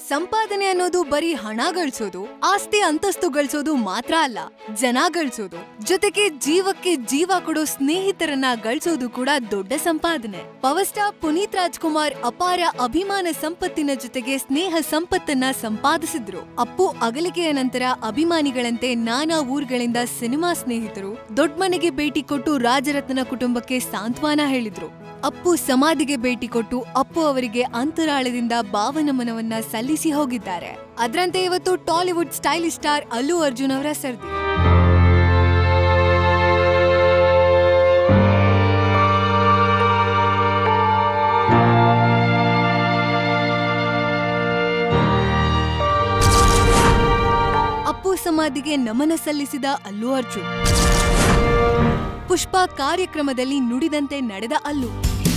ಸಂಪಾದನೆ ಅನ್ನೋದು ಬರೀ ಹಣ ಗಳಿಸೋದು ಆಸ್ತಿ ಅಂತಸ್ತು ಗಳಿಸೋದು ಮಾತ್ರ ಅಲ್ಲ ಜನ ಗಳಿಸೋದು ಜೊತೆಗೆ ಜೀವಕ್ಕೆ ಜೀವ ಕೊಡೋ ಸ್ನೇಹಿತರನ್ನ ಗಳಿಸೋದು ಕೂಡ ದೊಡ್ಡ ಸಂಪಾದನೆ ಪವರ್ ಸ್ಟಾರ್ ಪುನೀತ್ ರಾಜ್ಕುಮಾರ್ ಅಪಾರ ಅಭಿಮಾನ ಸಂಪತ್ತಿನ ಜೊತೆಗೆ ಸ್ನೇಹ ಸಂಪತ್ತನ್ನ ಸಂಪಾದಿಸಿದ್ರು ಅಪ್ಪು ಅಗಲಿಕೆಯ ನಂತರ ಅಭಿಮಾನಿಗಳಂತೆ ನಾನಾ ಊರುಗಳಿಂದ ಸಿನಿಮಾ ಸ್ನೇಹಿತರು ದೊಡ್ಮನೆಗೆ ಭೇಟಿ ಕೊಟ್ಟು ರಾಜರತ್ನ ಕುಟುಂಬಕ್ಕೆ ಸಾಂತ್ವನ ಹೇಳಿದ್ರು ಅಪ್ಪು ಸಮಾಧಿಗೆ ಭೇಟಿ ಕೊಟ್ಟು ಅಪ್ಪು ಅವರಿಗೆ ಅಂತರಾಳದಿಂದ ಭಾವನಮನವನ್ನ ಸಲ್ಲಿಸಿ ಹೋಗಿದ್ದಾರೆ ಅದರಂತೆ ಇವತ್ತು ಟಾಲಿವುಡ್ ಸ್ಟೈಲಿಶ್ ಸ್ಟಾರ್ ಅಲ್ಲು ಅರ್ಜುನ್ ಅವರ ಸರ್ದಿ ಅಪ್ಪು ಸಮಾಧಿಗೆ ನಮನ ಸಲ್ಲಿಸಿದ ಅಲ್ಲು ಅರ್ಜುನ್ ಪುಷ್ಪ ಕಾರ್ಯಕ್ರಮದಲ್ಲಿ ನುಡಿದಂತೆ ನಡೆದ ಅಲ್ಲು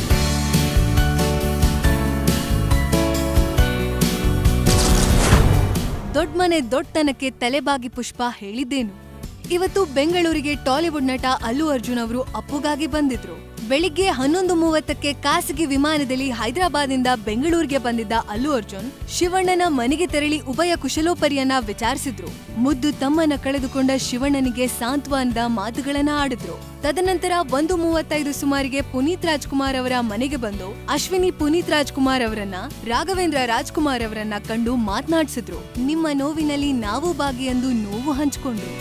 ದೊಡ್ಮನೆ ದೊಡ್ಡತನಕ್ಕೆ ತಲೆಬಾಗಿ ಪುಷ್ಪ ಹೇಳಿದ್ದೇನು ಇವತ್ತು ಬೆಂಗಳೂರಿಗೆ ಟಾಲಿವುಡ್ ನಟ ಅಲ್ಲು ಅರ್ಜುನ್ ಅವರು ಅಪ್ಪುಗಾಗಿ ಬಂದಿದ್ರು ಬೆಳಿಗ್ಗೆ ಹನ್ನೊಂದು ಮೂವತ್ತಕ್ಕೆ ಖಾಸಗಿ ವಿಮಾನದಲ್ಲಿ ಹೈದರಾಬಾದ್ನಿಂದ ಬೆಂಗಳೂರಿಗೆ ಬಂದಿದ್ದ ಅಲ್ಲು ಅರ್ಜುನ್ ಶಿವಣ್ಣನ ಮನೆಗೆ ತೆರಳಿ ಉಭಯ ಕುಶಲೋಪರಿಯನ್ನ ವಿಚಾರಿಸಿದ್ರು ಮುದ್ದು ತಮ್ಮನ ಕಳೆದುಕೊಂಡ ಶಿವಣ್ಣನಿಗೆ ಸಾಂತ್ವನದ ಮಾತುಗಳನ್ನ ಆಡಿದ್ರು ತದನಂತರ ಒಂದು ಮೂವತ್ತೈದು ಸುಮಾರಿಗೆ ಪುನೀತ್ ರಾಜ್ಕುಮಾರ್ ಅವರ ಮನೆಗೆ ಬಂದು ಅಶ್ವಿನಿ ಪುನೀತ್ ರಾಜ್ಕುಮಾರ್ ಅವರನ್ನ ರಾಘವೇಂದ್ರ ರಾಜ್ಕುಮಾರ್ ಅವರನ್ನ ಕಂಡು ಮಾತನಾಡಿಸಿದ್ರು ನಿಮ್ಮ ನೋವಿನಲ್ಲಿ ನಾವು ಭಾಗಿ ಎಂದು ನೋವು ಹಂಚಿಕೊಂಡ್ರು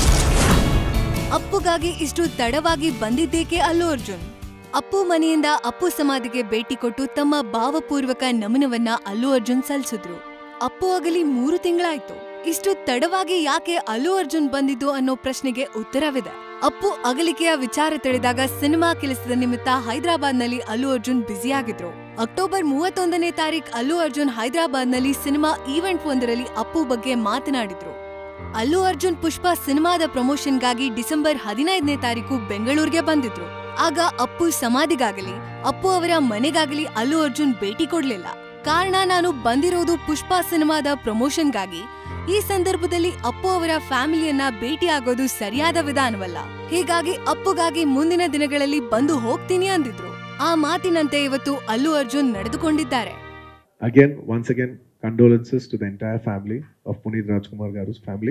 ಅಪ್ಪುಗಾಗಿ ಇಷ್ಟು ತಡವಾಗಿ ಬಂದಿದ್ದೇಕೆ ಅಲ್ಲು ಅರ್ಜುನ್ ಅಪ್ಪು ಮನೆಯಿಂದ ಅಪ್ಪು ಸಮಾಧಿಗೆ ಭೇಟಿ ಕೊಟ್ಟು ತಮ್ಮ ಭಾವಪೂರ್ವಕ ನಮನವನ್ನ ಅಲ್ಲು ಅರ್ಜುನ್ ಸಲ್ಲಿಸಿದ್ರು ಅಪ್ಪು ಆಗಲಿ ಮೂರು ತಿಂಗಳಾಯ್ತು ಇಷ್ಟು ತಡವಾಗಿ ಯಾಕೆ ಅಲ್ಲು ಅರ್ಜುನ್ ಬಂದಿದ್ದು ಅನ್ನೋ ಪ್ರಶ್ನೆಗೆ ಉತ್ತರವಿದೆ ಅಪ್ಪು ಅಗಲಿಕೆಯ ವಿಚಾರ ತಿಳಿದಾಗ ಸಿನಿಮಾ ಕೆಲಸದ ನಿಮಿತ್ತ ಹೈದರಾಬಾದ್ನಲ್ಲಿ ಅಲ್ಲು ಅರ್ಜುನ್ ಬ್ಯುಸಿಯಾಗಿದ್ರು ಅಕ್ಟೋಬರ್ ಮೂವತ್ತೊಂದನೇ ತಾರೀಕ್ ಅಲ್ಲು ಅರ್ಜುನ್ ಹೈದರಾಬಾದ್ನಲ್ಲಿ ಸಿನಿಮಾ ಈವೆಂಟ್ ಒಂದರಲ್ಲಿ ಅಪ್ಪು ಬಗ್ಗೆ ಮಾತನಾಡಿದ್ರು ಅಲ್ಲು ಅರ್ಜುನ್ ಪುಷ್ಪ ಸಿನಿಮಾದ ಪ್ರಮೋಷನ್ಗಾಗಿ ಡಿಸೆಂಬರ್ ಹದಿನೈದನೇ ತಾರೀಕು ಬೆಂಗಳೂರಿಗೆ ಬಂದಿದ್ರು ಆಗ ಅಪ್ಪು ಸಮಾಧಿಗಾಗಲಿ ಅಪ್ಪು ಅವರ ಮನೆಗಾಗಲಿ ಅಲ್ಲು ಅರ್ಜುನ್ ಭೇಟಿ ಕೊಡ್ಲಿಲ್ಲ ಕಾರಣ ನಾನು ಬಂದಿರೋದು ಪುಷ್ಪ ಸಿನಿಮಾದ ಪ್ರಮೋಷನ್ಗಾಗಿ ಈ ಸಂದರ್ಭದಲ್ಲಿ ಅಪ್ಪು ಅವರ ಫ್ಯಾಮಿಲಿಯನ್ನ ಭೇಟಿಯಾಗೋದು ಸರಿಯಾದ ವಿಧಾನವಲ್ಲ ಹೀಗಾಗಿ ಅಪ್ಪುಗಾಗಿ ಮುಂದಿನ ದಿನಗಳಲ್ಲಿ ಬಂದು ಹೋಗ್ತೀನಿ ಅಂದಿದ್ರು ಆ ಮಾತಿನಂತೆ ಇವತ್ತು ಅಲ್ಲು ಅರ್ಜುನ್ ನಡೆದುಕೊಂಡಿದ್ದಾರೆ Again, once again, condolences to the entire family of Puneet Rajkumar Garu's family.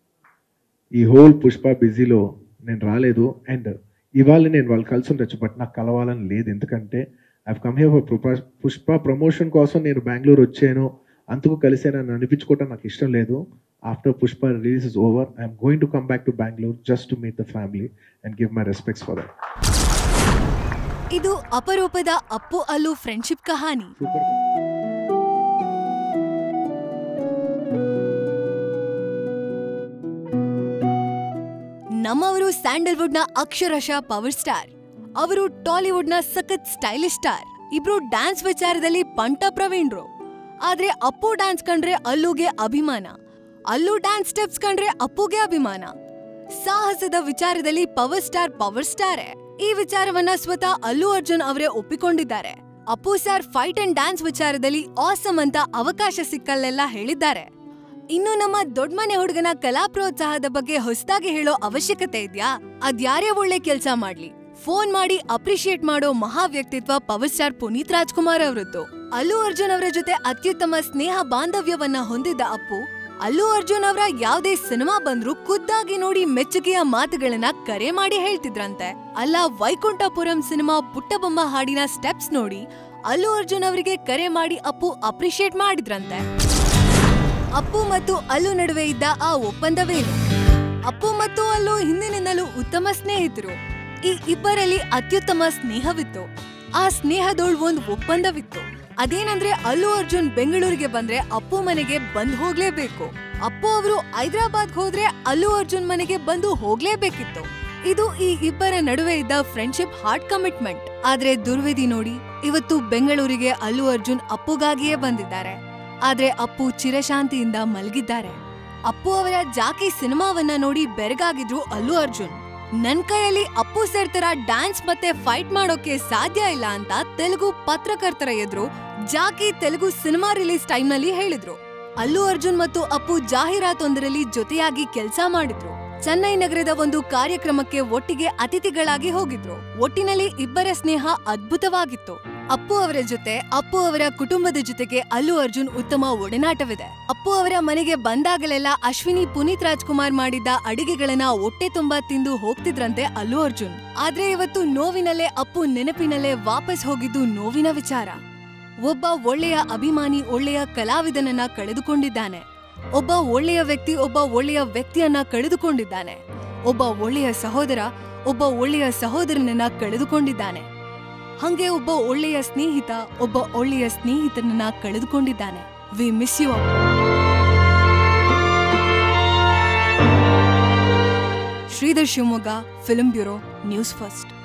ఈ హోల్ పుష్ప బిజీలో నేను రాలేదు అండ్ ఇవాళ నేను వాళ్ళు కలిసి ఉండొచ్చు బట్ నాకు కలవాలని లేదు ఎందుకంటే I come here for Pushpa promotion కోసం నేను బెంగళూరు వచ్చాను అందుకు కలిసానని అనిపించుకోవటం నాకు ఇష్టం లేదు after Pushpa release is over I'm going to come back to Bengaluru just to meet the family and give my respects for that ಇದು ಅಪರೂಪದ ಅಪ್ಪು ಅಲ್ಲು ಫ್ರೆಂಡ್ಶಿಪ್ ಕಹಾನಿ సూపర్ ನಮ್ಮವರು ಸ್ಯಾಂಡಲ್ವುಡ್ನ ಅಕ್ಷರಶಃ ಪವರ್ ಸ್ಟಾರ್ ಅವರು ಟಾಲಿವುಡ್ನ ಸಖತ್ ಸ್ಟೈಲಿಶ್ ಸ್ಟಾರ್ ಇಬ್ರು ಡ್ಯಾನ್ಸ್ ವಿಚಾರದಲ್ಲಿ ಪಂಟ ಪ್ರವೀಣ್ರು ಆದ್ರೆ ಅಪ್ಪು ಡ್ಯಾನ್ಸ್ ಕಂಡ್ರೆ ಅಲ್ಲುಗೆ ಅಭಿಮಾನ ಅಲ್ಲು ಡ್ಯಾನ್ಸ್ ಸ್ಟೆಪ್ಸ್ ಕಂಡ್ರೆ ಅಪ್ಪುಗೆ ಅಭಿಮಾನ ಸಾಹಸದ ವಿಚಾರದಲ್ಲಿ ಪವರ್ ಸ್ಟಾರ್ ಪವರ್ ಸ್ಟಾರೇ ಈ ವಿಚಾರವನ್ನ ಸ್ವತಃ ಅಲ್ಲು ಅರ್ಜುನ್ ಅವರೇ ಒಪ್ಪಿಕೊಂಡಿದ್ದಾರೆ Appu sir fight and dance ವಿಚಾರದಲ್ಲಿ ಆಸಮ್ ಅಂತ ಅವಕಾಶ ಸಿಕ್ಕಲ್ಲೆಲ್ಲ ಹೇಳಿದ್ದಾರೆ ಇನ್ನು ನಮ್ಮ ದೊಡ್ಮನೆ ಹುಡುಗನ ಕಲಾ ಪ್ರೋತ್ಸಾಹದ ಬಗ್ಗೆ ಹೊಸದಾಗಿ ಹೇಳೋ ಅವಶ್ಯಕತೆ ಇದ್ಯಾ ಅದ್ಯಾರೇ ಒಳ್ಳೆ ಕೆಲ್ಸ ಮಾಡ್ಲಿ ಫೋನ್ ಮಾಡಿ ಅಪ್ರಿಶಿಯೇಟ್ ಮಾಡೋ ಮಹಾ ವ್ಯಕ್ತಿತ್ವ ಪವರ್ ಸ್ಟಾರ್ ಪುನೀತ್ ರಾಜ್ಕುಮಾರ್ ಅವರದ್ದು ಅಲ್ಲು ಅರ್ಜುನ್ ಅವರ ಜೊತೆ ಅತ್ಯುತ್ತಮ ಸ್ನೇಹ ಬಾಂಧವ್ಯವನ್ನ ಹೊಂದಿದ್ದ ಅಪ್ಪು ಅಲ್ಲು ಅರ್ಜುನ್ ಅವರ ಯಾವ್ದೇ ಸಿನಿಮಾ ಬಂದ್ರು ಖುದ್ದಾಗಿ ನೋಡಿ ಮೆಚ್ಚುಗೆಯ ಮಾತುಗಳನ್ನ ಕರೆ ಮಾಡಿ ಹೇಳ್ತಿದ್ರಂತೆ ಅಲ್ಲ ವೈಕುಂಠಪುರಂ ಸಿನಿಮಾ ಪುಟ್ಟಬೊಮ್ಮ ಹಾಡಿನ ಸ್ಟೆಪ್ಸ್ ನೋಡಿ ಅಲ್ಲು ಅರ್ಜುನ್ ಅವರಿಗೆ ಕರೆ ಮಾಡಿ ಅಪ್ಪು ಅಪ್ರಿಶಿಯೇಟ್ ಮಾಡಿದ್ರಂತೆ ಅಪ್ಪು ಮತ್ತು ಅಲ್ಲು ನಡುವೆ ಇದ್ದ ಆ ಒಪ್ಪಂದವೇನು ಅಪ್ಪು ಮತ್ತು ಅಲ್ಲು ಹಿಂದಿನಿಂದಲೂ ಉತ್ತಮ ಸ್ನೇಹಿತರು ಈ ಇಬ್ಬರಲ್ಲಿ ಅತ್ಯುತ್ತಮ ಸ್ನೇಹವಿತ್ತು ಆ ಸ್ನೇಹದೋಳ್ ಒಂದ್ ಒಪ್ಪಂದವಿತ್ತು ಅದೇನಂದ್ರೆ ಅಲ್ಲು ಅರ್ಜುನ್ ಬೆಂಗಳೂರಿಗೆ ಬಂದ್ರೆ ಅಪ್ಪು ಮನೆಗೆ ಬಂದ್ ಹೋಗ್ಲೇಬೇಕು ಅಪ್ಪು ಅವರು ಹೈದರಾಬಾದ್ ಹೋದ್ರೆ ಅಲ್ಲು ಅರ್ಜುನ್ ಮನೆಗೆ ಬಂದು ಹೋಗ್ಲೇಬೇಕಿತ್ತು ಇದು ಈ ಇಬ್ಬರ ನಡುವೆ ಇದ್ದ ಫ್ರೆಂಡ್ಶಿಪ್ ಹಾರ್ಟ್ ಕಮಿಟ್ಮೆಂಟ್ ಆದ್ರೆ ದುರ್ವಿಧಿ ನೋಡಿ ಇವತ್ತು ಬೆಂಗಳೂರಿಗೆ ಅಲ್ಲು ಅರ್ಜುನ್ ಅಪ್ಪುಗಾಗಿಯೇ ಬಂದಿದ್ದಾರೆ ಆದ್ರೆ ಅಪ್ಪು ಚಿರಶಾಂತಿಯಿಂದ ಮಲಗಿದ್ದಾರೆ ಅಪ್ಪು ಅವರ ಜಾಕಿ ಸಿನಿಮಾವನ್ನ ನೋಡಿ ಬೆರಗಾಗಿದ್ರು ಅಲ್ಲು ಅರ್ಜುನ್ ನನ್ ಕೈಯಲ್ಲಿ ಅಪ್ಪು ಸರ್ ತರ ಡ್ಯಾನ್ಸ್ ಮತ್ತೆ ಫೈಟ್ ಮಾಡೋಕೆ ಸಾಧ್ಯ ಇಲ್ಲ ಅಂತ ತೆಲುಗು ಪತ್ರಕರ್ತರ ಎದುರು ಜಾಕಿ ತೆಲುಗು ಸಿನಿಮಾ ರಿಲೀಸ್ ಟೈಮ್ನಲ್ಲಿ ಹೇಳಿದ್ರು ಅಲ್ಲು ಅರ್ಜುನ್ ಮತ್ತು ಅಪ್ಪು ಜಾಹೀರಾತೊಂದರಲ್ಲಿ ಜೊತೆಯಾಗಿ ಕೆಲಸ ಮಾಡಿದ್ರು ಚೆನ್ನೈ ನಗರದ ಒಂದು ಕಾರ್ಯಕ್ರಮಕ್ಕೆ ಒಟ್ಟಿಗೆ ಅತಿಥಿಗಳಾಗಿ ಹೋಗಿದ್ರು ಒಟ್ಟಿನಲ್ಲಿ ಇಬ್ಬರ ಸ್ನೇಹ ಅದ್ಭುತವಾಗಿತ್ತು ಅಪ್ಪು ಅವರ ಜೊತೆ ಅಪ್ಪು ಅವರ ಕುಟುಂಬದ ಜೊತೆಗೆ ಅಲ್ಲು ಅರ್ಜುನ್ ಉತ್ತಮ ಒಡನಾಟವಿದೆ ಅಪ್ಪು ಅವರ ಮನೆಗೆ ಬಂದಾಗಲೆಲ್ಲ ಅಶ್ವಿನಿ ಪುನೀತ್ ರಾಜ್ಕುಮಾರ್ ಮಾಡಿದ್ದ ಅಡಿಗೆಗಳನ್ನ ಹೊಟ್ಟೆ ತುಂಬಾ ತಿಂದು ಹೋಗ್ತಿದ್ರಂತೆ ಅಲ್ಲು ಅರ್ಜುನ್ ಆದ್ರೆ ಇವತ್ತು ನೋವಿನಲ್ಲೇ ಅಪ್ಪು ನೆನಪಿನಲ್ಲೇ ವಾಪಸ್ ಹೋಗಿದ್ದು ನೋವಿನ ವಿಚಾರ ಒಬ್ಬ ಒಳ್ಳೆಯ ಅಭಿಮಾನಿ ಒಳ್ಳೆಯ ಕಲಾವಿದನನ್ನ ಕಳೆದುಕೊಂಡಿದ್ದಾನೆ ಒಬ್ಬ ಒಳ್ಳೆಯ ವ್ಯಕ್ತಿ ಒಬ್ಬ ಒಳ್ಳೆಯ ವ್ಯಕ್ತಿಯನ್ನ ಕಳೆದುಕೊಂಡಿದ್ದಾನೆ ಒಬ್ಬ ಒಳ್ಳೆಯ ಸಹೋದರ ಒಬ್ಬ ಒಳ್ಳೆಯ ಸಹೋದರನನ್ನ ಕಳೆದುಕೊಂಡಿದ್ದಾನೆ ಹಂಗೆ ಒಬ್ಬ ಒಳ್ಳೆಯ ಸ್ನೇಹಿತ ಒಬ್ಬ ಒಳ್ಳೆಯ ಸ್ನೇಹಿತನನ್ನ ಕಳೆದುಕೊಂಡಿದ್ದಾನೆ we miss you Sridhar Shivamogga film bureau news first